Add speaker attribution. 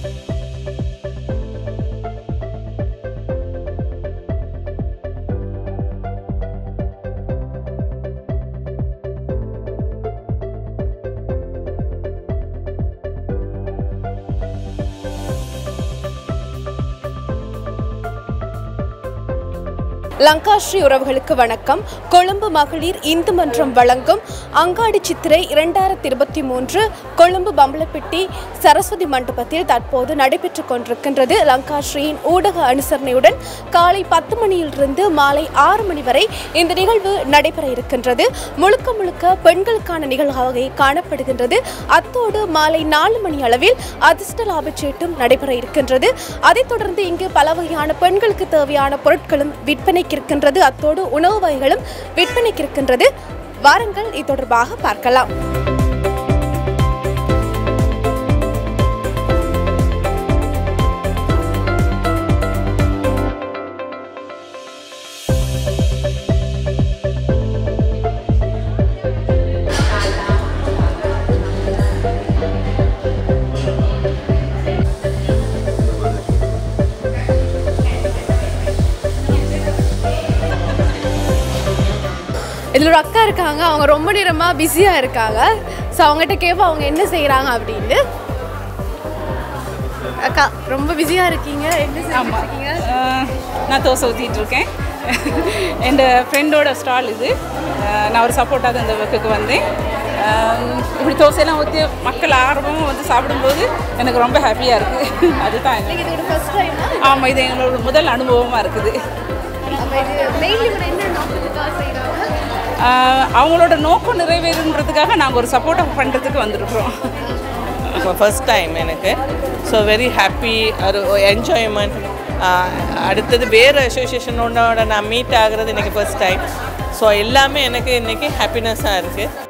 Speaker 1: லங்காஸ்ரீ உறவுகளுக்கு வணக்கம் கொழும்பு மகளிர் இந்து மன்றம் வழங்கும் அங்காடி சித்திரை இரண்டாயிரத்தி இருபத்தி மூன்று கொழும்பு பம்பலப்பிட்டி சரஸ்வதி மண்டபத்தில் தற்போது நடைபெற்றுக் கொண்டிருக்கின்றது லங்காஸ்ரீயின் ஊடக அனுசரணையுடன் காலை பத்து மணியிலிருந்து மாலை ஆறு மணி வரை இந்த நிகழ்வு நடைபெற இருக்கின்றது முழுக்க முழுக்க பெண்களுக்கான நிகழ்வாக காணப்படுகின்றது அத்தோடு மாலை நாலு மணி அளவில் அதிர்ஷ்ட லாபச்சீட்டும் நடைபெற இருக்கின்றது அதைத் தொடர்ந்து இங்கு பல வகையான பெண்களுக்கு தேவையான பொருட்களும் விற்பனைக்கு இருக்கின்றது அத்தோடு உணவு வகைகளும் விற்பனைக்கு இருக்கின்றது வாருங்கள் இது தொடர்பாக பார்க்கலாம் இதில் ஒரு அக்கா இருக்காங்க அவங்க ரொம்ப நேரமாக பிஸியாக இருக்காங்க ஸோ அவங்ககிட்ட கேட்போம் அவங்க என்ன செய்கிறாங்க அப்படின்னு அக்கா ரொம்ப பிஸியாக இருக்கீங்க என்ன செஞ்சுட்டு இருக்கீங்க
Speaker 2: ஆஹ் நான் தோசை ஊற்றிட்டு இருக்கேன் என் ஃப்ரெண்டோட ஸ்டால் இது ஆஹ் நான் ஒரு சப்போர்ட்டாக இந்த ஒர்க்குக்கு வந்தேன் ஆஹ் இப்படி தோசையெல்லாம் ஊற்றி மக்கள் ஆர்வமாக வந்து சாப்பிடும்போது எனக்கு ரொம்ப ஹாப்பியாக இருக்குது அதுதான் எனக்கு.
Speaker 1: இது ஒரு ஃபர்ஸ்ட் டைம்
Speaker 2: ஆமாம் இது எங்களோட முதல் அனுபவமாக இருக்குது
Speaker 1: அப்போ இது மெயின்லி ஒரு என்ன நோக்கத்துக்காக செய்கிறாங்க
Speaker 2: ஆஹ் அவங்களோட நோக்கம் நிறைவேறுன்றதுக்காக நாங்கள் ஒரு சப்போர்ட்டாக பண்ணுறதுக்கு வந்திருக்கிறோம்
Speaker 3: ஃபர்ஸ்ட் டைம் எனக்கு ஸோ வெரி ஹாப்பி ஒரு என்ஜாய்மெண்ட் அடுத்தது வேறு அசோசியேஷனோட நான் மீட் ஆகுறது எனக்கு ஃபர்ஸ்ட் டைம் ஸோ எல்லாமே எனக்கு இன்றைக்கி ஹாப்பினஸ்ஸாக இருக்குது